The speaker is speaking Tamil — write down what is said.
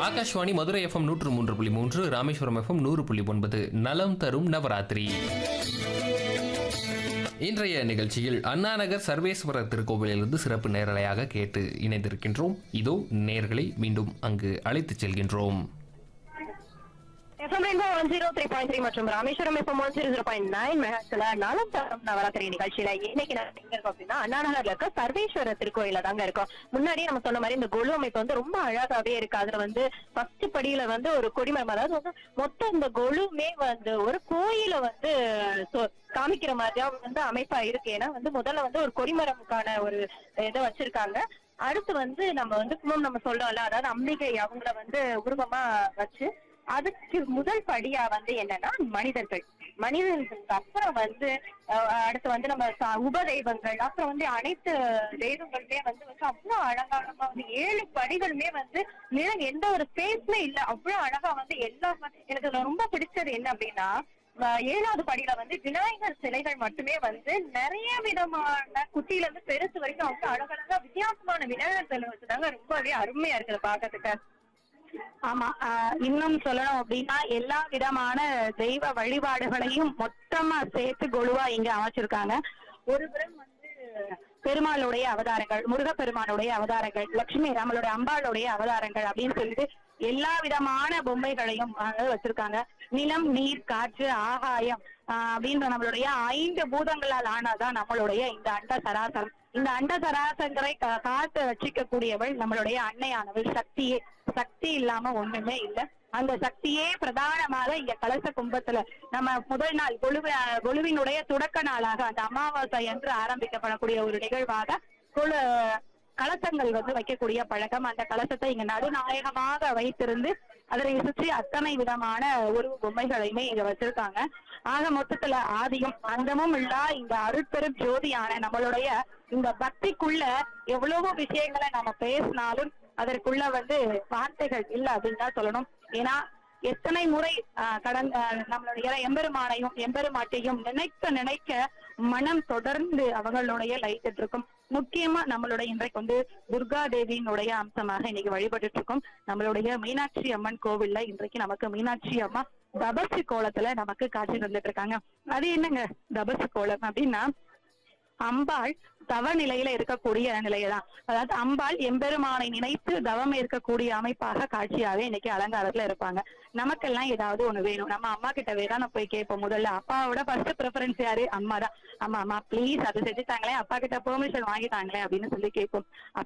ஆகாஷ்வாணி மதுரை எஃப்எம் நூற்று மூன்று புள்ளி மூன்று ராமேஸ்வரம் எஃப்எம் நூறு புள்ளி ஒன்பது நலம் தரும் நவராத்திரி இன்றைய நிகழ்ச்சியில் அண்ணாநகர் சர்வேஸ்வரர் திருக்கோவிலிருந்து சிறப்பு நேரலையாக கேட்டு இணைந்திருக்கின்றோம் இதோ நேர்களை மீண்டும் அங்கு அழைத்துச் செல்கின்றோம் FM rainbow one zero three point three மற்றும் Rameswaram FM one zero zero point nine மெகாஸ்ல நலம் தரும் நவராத்திரி நிகழ்ச்சியில இன்னைக்கு நம்ம எங்க இருக்கோம் அப்படின்னா அண்ணாநகர்ல இருக்க சர்வேஸ்வரர் திருக்கோயில தாங்க இருக்கோம் முன்னாடியே நம்ம சொன்ன மாதிரி இந்த கொலு அமைப்பு வந்து ரொம்ப அழகாவே இருக்கு அதுல வந்து ஃபர்ஸ்ட் படியில வந்து ஒரு கொடிமரம் அதாவது வந்து மொத்தம் இந்த கொலுமே வந்து ஒரு கோயில வந்து சொ- காமிக்கிற மாதிரியா வந்து அமைப்பா இருக்கு ஏன்னா வந்து முதல்ல வந்து ஒரு கொடிமரமுக்கான ஒரு இதை வச்சிருக்காங்க அடுத்து வந்து நம்ம வந்து கும்பம் நம்ம சொல்றோம்ல அதாவது அம்பிகை அவங்கள வந்து உருவமா வச்சு அதுக்கு முதல் படியா வந்து என்னன்னா மனிதர்கள் மனிதர்களுக்கு அப்புறம் வந்து அஹ், அடுத்து வந்து நம்ம ச- உபதெய்வங்கள் அப்புறம் வந்து அனைத்து தெய்வங்களுமே வந்து வந்து அவ்வளவு அழகானமா வந்து ஏழு படிகளுமே வந்து நிலம் எந்த ஒரு ஸ்பேஸ்மே இல்ல அவ்வளவு அழகா வந்து எல்லா எனக்கு இதுல ரொம்ப பிடிச்சது என்ன அப்படின்னா அஹ், ஏழாவது படியில வந்து விநாயகர் சிலைகள் மட்டுமே வந்து நிறைய விதமான குட்டியில இருந்து பெருசு வரைக்கும் அவ்வளவு அழகழகா வித்தியாசமான விநாயகர் சிலை வச்சுதாங்க ரொம்பவே அருமையா இருக்குது பாக்கிறதுக்கு ஆமா ஆஹ் இன்னும் சொல்லணும் அப்படின்னா எல்லா விதமான தெய்வ வழிபாடுகளையும் மொத்தமா சேர்த்து கொலுவா இங்க அமைச்சிருக்காங்க ஒரு புறம் வந்து பெருமாளுடைய அவதாரங்கள் முருகப்பெருமானுடைய அவதாரங்கள் லட்சுமி நம்மளுடைய அம்பாளுடைய அவதாரங்கள் அப்படின்னு சொல்லிட்டு எல்லா விதமான பொம்மைகளையும் அங்க வச்சிருக்காங்க நிலம் நீர் காற்று ஆகாயம் ஆஹ் அப்படின்ற நம்மளுடைய ஐந்து பூதங்களால் ஆனதான் நம்மளுடைய இந்த அண்ட சராசரம் இந்த அண்ட சராசரங்களை கா- காத்து வச்சிக்க கூடியவள் நம்மளுடைய அன்னையானவள் சக்தியே சக்தி இல்லாம ஒண்ணுமே இல்ல அந்த சக்தியே பிரதானமாக இங்க கலச கும்பத்துல நம்ம முதல் நாள் கொழுவு கொழுவினுடைய தொடக்க நாளாக அந்த அமாவாசை என்று ஆரம்பிக்கப்படக்கூடிய ஒரு நிகழ்வாக கொழு கலசங்கள் வந்து வைக்கக்கூடிய பழக்கம் அந்த கலசத்தை இங்க நடுநாயகமாக வைத்திருந்து அதனை சுற்றி அத்தனை விதமான உருவ பொம்மைகளையுமே இங்க வச்சிருக்காங்க ஆக மொத்தத்துல ஆதியும் அந்தமும் இல்லா இந்த அருட்பெரும் ஜோதியான நம்மளுடைய இந்த பக்திக்குள்ள எவ்வளவோ விஷயங்களை நம்ம பேசினாலும் அதற்குள்ள வந்து வார்த்தைகள் இல்ல அப்படின்னு தான் சொல்லணும் ஏன்னா எத்தனை முறை ஆஹ், கடந்த ஆஹ், நம்மளுடைய எம்பெருமானையும் எம்பெருமாட்டையும் நினைக்க நினைக்க மனம் தொடர்ந்து அவங்களுடைய லைட்டு இருக்கும் முக்கியமா நம்மளுடைய இன்றைக்கு வந்து துர்கா தேவியினுடைய அம்சமாக இன்னைக்கு வழிபட்டுட்டு இருக்கோம் நம்மளுடைய மீனாட்சி அம்மன் கோவில்ல இன்றைக்கு நமக்கு மீனாட்சி அம்மா தபசு கோலத்துல நமக்கு காட்சி தந்துட்டு இருக்காங்க அது என்னங்க தபசு கோலம் அப்படின்னா அம்பாள் தவ நிலையில இருக்கக்கூடிய நிலையதான் அதாவது அம்பாள் எம்பெருமானை நினைத்து தவம் இருக்கக்கூடிய அமைப்பாக காட்சியாக இன்னைக்கு அலங்காரத்துல இருப்பாங்க நமக்கெல்லாம் ஏதாவது ஒண்ணு வேணும் நம்ம அம்மா கிட்டவே தான் நம்ம போய் கேட்போம் முதல்ல அப்பாவோட ஃபர்ஸ்ட் ப்ரிஃபரன்ஸ் யாரு அம்மா தான் அம்மா அம்மா ப்ளீஸ் அது செஞ்சுட்டாங்களே அப்பா கிட்ட பெர்மிஷன் வாங்கிட்டாங்களே அப்படின்னு சொல்லி கேட்போம்